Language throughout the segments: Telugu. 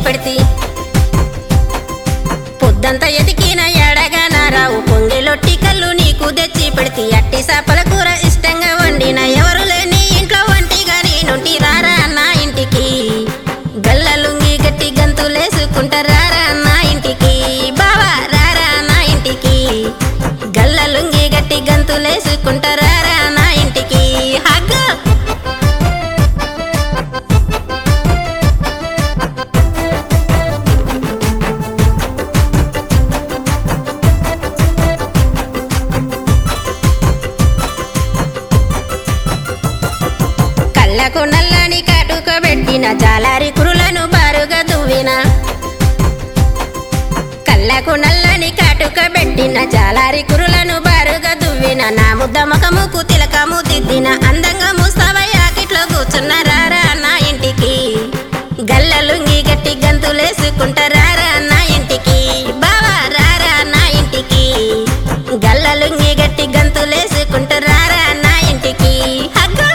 పెడితి పొద్దంతా ఎదికిన ఎడగా నారావు పొంగిలొట్టి కళ్ళు నీకు తెచ్చి పెడితి అట్టి చేపల కూర ఇష్టంగా వండిన ఎవరు లేని ఇంట్లో వంటిగా నేనుంటి రారా నా ఇంటికి గల్లలుంగి గట్టి గంతులేసుకుంటా రారా నా ఇంటికి బావా రారా నా ఇంటికి గల్లలుంగి గట్టి గంతులేసుకుంటా రారా నా ఇంటికి హగ్గ కళ్ళకు నల్లని కాటుక పెట్టిన జాలారి కురులను బారుగా దువ్విన కళ్ళకు నల్లని కాటుక పెట్టిన జాలారి కురులను బారుగా దువ్విన నా ముద్ద ముఖముకు తిలకము దిద్దిన అందంగా ముస్తావయ్యాకిట్లో కూర్చున్న రారా నా ఇంటికి గల్లలుంగి గట్టి గంతులేసుకుంటా రారా నా ఇంటికి బావా రారా నా ఇంటికి గల్లలుంగి గట్టి గంతులేసుకుంటా రారా నా ఇంటికి హగ్గు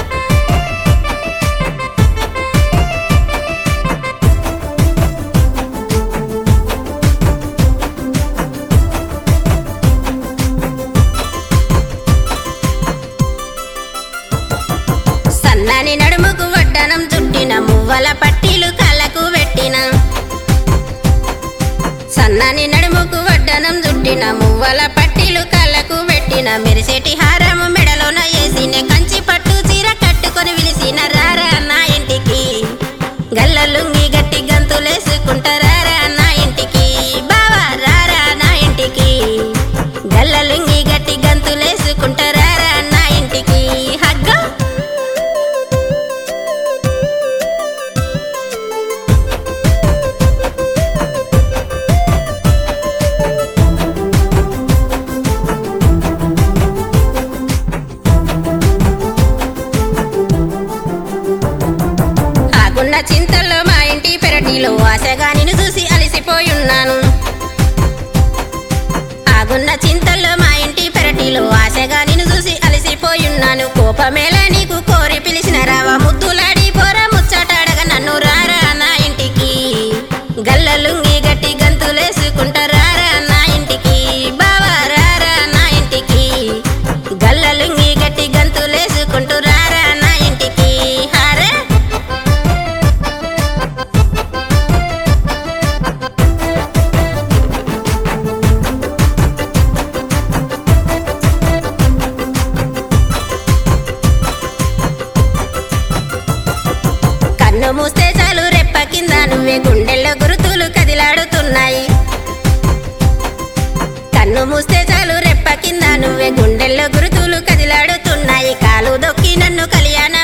సన్నని నడుముకు వడ్డనం చుట్టిన మువ్వల పట్టీలు కళ్ళకు పెట్టిన సన్నని నడుముకు వడ్డనం చుట్టిన మువ్వల పట్టీలు కళ్ళకు పెట్టిన మెరిసేటి హారము మెడలోన వేసిన కంచి పట్టు చీర కట్టుకొని విలిసిన రారా నా ఇంటికి గల్లలుంగి గట్టి గంతులేసుకుంటా రారా నా ఇంటికి బావా రారా నా ఇంటికి గల్లలుంగి గట్టి గంతులేసుకుంటా రారా నా ఇంటికి హగ్గ ఆగున్న చింతల్లో మా ఇంటి పెరటిలో ఆశగా నిన్ను చూసి అలసిపోయున్నాను ఆగున్న చింతల్లో మా ఇంటి పెరటిలో ఆశగా నిన్ను చూసి అలసిపోయున్నాను కోపమేలా నీకు కోరి పిలిచిన రావా ముద్దులాడి పోరా ముచ్చటాడగా నన్ను రారా నా ఇంటికి గల్లలుంగి గట్టి గంతులేసుకుంటా రారా నా ఇంటికి బావా రారా నా ఇంటికి గల్లలుంగి గట్టి గంతులేసుకుంటూ రారా నా ఇంటికి హారే కన్ను మూస్తే చాలు రెప్ప కింద నువ్వే గుండెల్లో గురుతులు కదిలాడుతున్నాయి కన్ను మూస్తే చాలు రెప్ప కింద నువ్వే గుండెల్లో గురుతులు కదిలాడుతున్నాయి కాలు దొక్కి నన్ను కళ్యాణ